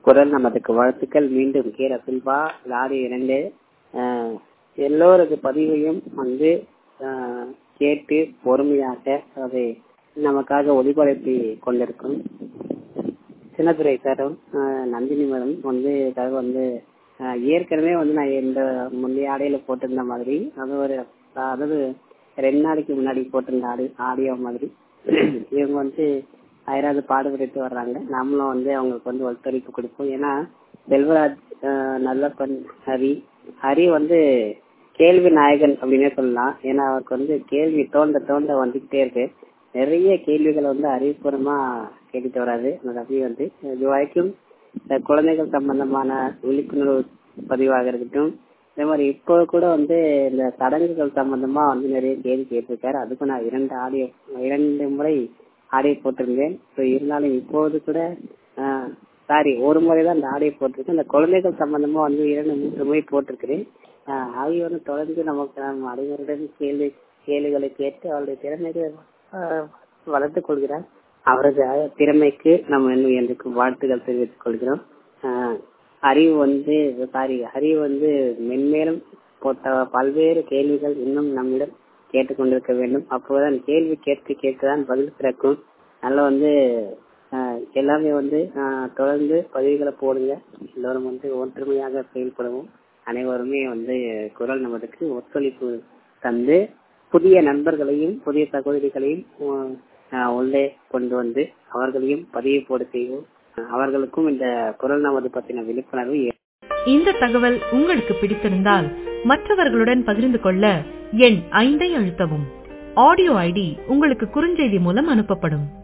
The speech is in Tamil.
குரல் நமதுக்கு வாழ்த்துக்கள் மீண்டும் கீர சில்வா லாரி இரண்டு ஆஹ் எல்லோரது பதிவையும் வந்து ஆஹ் கேட்டு பொறுமையாக அதை நமக்காக ஒளிபரப்பி கொண்டிருக்கும் சின்னதுரை சாரும் ஆஹ் நந்தினி மேடம் வந்து இதுக்காக வந்து ஆஹ் ஏற்கனவே வந்து நான் இந்த முந்தைய ஆடையில போட்டிருந்த மாதிரி அது ஒரு அதாவது ரெண்டு நாளைக்கு முன்னாடி போட்டிருந்த ஆடி ஆடியோ மாதிரி இவங்க வந்து ஆயிராவது பாடுபட்டு வர்றாங்க நாமளும் வந்து அவங்களுக்கு வந்து ஒத்துழைப்பு கொடுப்போம் ஏன்னா செல்வராஜ் ஆஹ் நல்லப்பன் ஹரி ஹரி வந்து கேள்வி நாயகன் அப்படின்னே சொல்லலாம் ஏன்னா அவருக்கு வந்து கேள்வி தோண்ட தோண்ட வந்துகிட்டே இருக்கு நிறைய கேள்விகளை வந்து அறிவுபூர்வமா கேட்டுட்டு வராது அந்த ரவி வந்து இது வரைக்கும் இந்த குழந்தைகள் சம்பந்தமான விழிப்புணர்வு பதிவாக இருக்கட்டும் அதே மாதிரி இப்போ கூட வந்து இந்த சடங்குகள் சம்பந்தமா வந்து நிறைய கேள்வி கேட்டிருக்காரு அதுக்கும் நான் இரண்டு ஆடியோ இரண்டு முறை ஆடியோ போட்டிருந்தேன் ஸோ இருந்தாலும் இப்போது கூட சாரி ஒரு முறை தான் இந்த ஆடியோ போட்டிருக்கேன் இந்த குழந்தைகள் சம்பந்தமா வந்து இரண்டு மூன்று முறை போட்டிருக்கிறேன் ஆகியோரும் தொடர்ந்து நமக்கு நாம் அனைவருடன் கேள்வி கேள்விகளை கேட்டு அவருடைய திறமைகளை வளர்த்துக் கொள்கிறார் அவரது திறமைக்கு நம்ம இன்னும் எனக்கு வாழ்த்துக்கள் தெரிவித்துக் கொள்கிறோம் அறிவு வந்து சாரி அறிவு வந்து மென்மேலும் போட்ட பல்வேறு கேள்விகள் இன்னும் நம்மிடம் கேட்டுக்கொண்டிருக்க வேண்டும் அப்போதான் கேள்வி கேட்க கேட்கதான் பதில் பிறக்கும் நல்ல வந்து எல்லாமே வந்து தொடர்ந்து பதிவுகளை போடுங்க எல்லோரும் வந்து ஒற்றுமையாக செயல்படுவோம் அனைவருமே வந்து குரல் நமதுக்கு ஒத்துழைப்பு தந்து புதிய நண்பர்களையும் புதிய சகோதரிகளையும் உள்ளே கொண்டு வந்து அவர்களையும் பதிவு போட செய்வோம் அவர்களுக்கும் இந்த குரல் நமது பற்றின விழிப்புணர்வு இந்த தகவல் உங்களுக்கு பிடித்திருந்தால் மற்றவர்களுடன் பகிர்ந்து கொள்ள எண் ஐந்தை அழுத்தவும் ஆடியோ ஐடி உங்களுக்கு குறுஞ்செய்தி மூலம் அனுப்பப்படும்